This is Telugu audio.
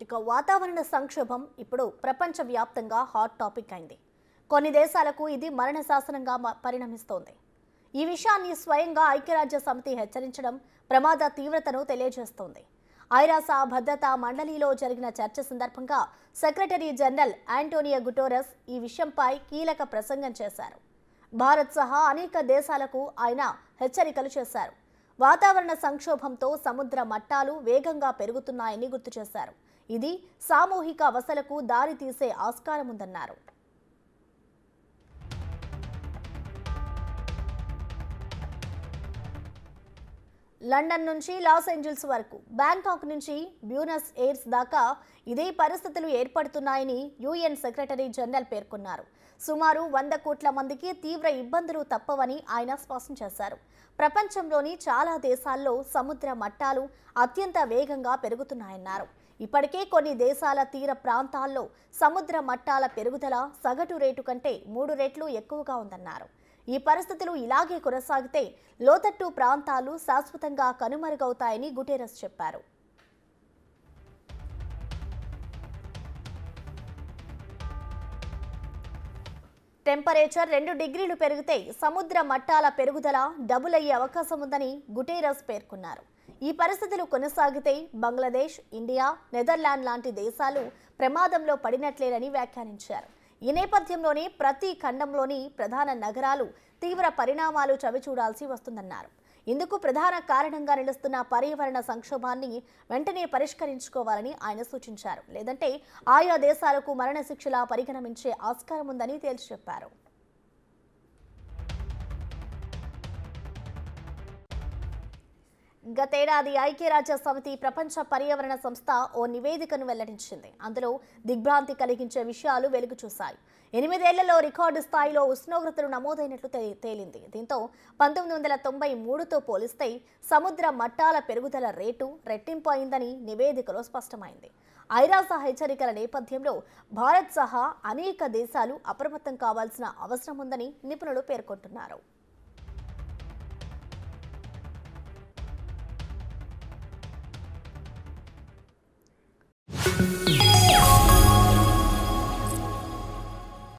ఇక వాతావరణ సంక్షోభం ఇప్పుడు ప్రపంచవ్యాప్తంగా హాట్ టాపిక్ అయింది కొన్ని దేశాలకు ఇది మరణ శాసనంగా మ- పరిణమిస్తోంది ఈ విషయాన్ని స్వయంగా ఐక్యరాజ్య సమితి హెచ్చరించడం ప్రమాద తీవ్రతను తెలియజేస్తోంది ఐరాస భద్రతా మండలిలో జరిగిన చర్చ సందర్భంగా సెక్రటరీ జనరల్ యాంటోనియో గుటోరస్ ఈ విషయంపై కీలక ప్రసంగం చేశారు భారత్ సహా అనేక దేశాలకు ఆయన హెచ్చరికలు చేశారు వాతావరణ సంక్షోభంతో సముద్ర మట్టాలు వేగంగా పెరుగుతున్నాయని గుర్తు చేశారు ఇది సామూహిక అవసలకు దారి తీసే ఆస్కారం ఉందన్నారు లండన్ నుంచి లాస్ ఏంజల్స్ వరకు బ్యాంకాక్ నుంచి బ్యూనస్ ఎయిర్స్ దాకా ఇదే పరిస్థితులు ఏర్పడుతున్నాయని యుఎన్ సెక్రటరీ జనరల్ పేర్కొన్నారు సుమారు వంద కోట్ల మందికి తీవ్ర ఇబ్బందులు తప్పవని ఆయన స్పష్టం చేశారు ప్రపంచంలోని చాలా దేశాల్లో సముద్ర మట్టాలు అత్యంత వేగంగా పెరుగుతున్నాయన్నారు ఇప్పటికే కొన్ని దేశాల తీర ప్రాంతాల్లో సముద్ర మట్టాల పెరుగుదల సగటు రేటు కంటే మూడు రెట్లు ఎక్కువగా ఉందన్నారు ఈ పరిస్థితులు ఇలాగే కొనసాగితే లోతట్టు ప్రాంతాలు శాశ్వతంగా కనుమరుగవుతాయని గుటేరస్ చెప్పారు టెంపరేచర్ రెండు డిగ్రీలు పెరిగితే సముద్ర మట్టాల పెరుగుదల డబుల్ అయ్యే అవకాశం ఉందని గుటేరస్ పేర్కొన్నారు ఈ పరిస్థితులు కొనసాగితే బంగ్లాదేశ్ ఇండియా నెదర్లాండ్ లాంటి దేశాలు ప్రమాదంలో పడినట్లేనని వ్యాఖ్యానించారు ఈ నేపథ్యంలోనే ప్రతి ఖండంలోని ప్రధాన నగరాలు తీవ్ర పరిణామాలు చవిచూడాల్సి వస్తుందన్నారు ఇందుకు ప్రధాన కారణంగా నిలుస్తున్న పర్యావరణ సంక్షోభాన్ని వెంటనే పరిష్కరించుకోవాలని ఆయన సూచించారు లేదంటే ఆయా దేశాలకు మరణశిక్షలా పరిగణించే ఆస్కారం ఉందని తేల్చి చెప్పారు గతేడాది ఐక్యరాజ్య సమితి ప్రపంచ పర్యావరణ సంస్థ ఓ నివేదికను వెల్లడించింది అందులో దిగ్భ్రాంతి కలిగించే విషయాలు వెలుగు చూశాయి ఎనిమిదేళ్లలో రికార్డు స్థాయిలో ఉష్ణోగ్రతలు నమోదైనట్లు తే- తేలింది దీంతో పంతొమ్మిది వందల తొంభై మూడుతో పోలిస్తే సముద్ర మట్టాల పెరుగుదల రేటు రెట్టింపు అయిందని నివేదికలో స్పష్టమైంది ఐరాస హెచ్చరికల నేపథ్యంలో భారత్ సహా అనేక దేశాలు అప్రమత్తం కావాల్సిన అవసరం ఉందని నిపుణులు పేర్కొంటున్నారు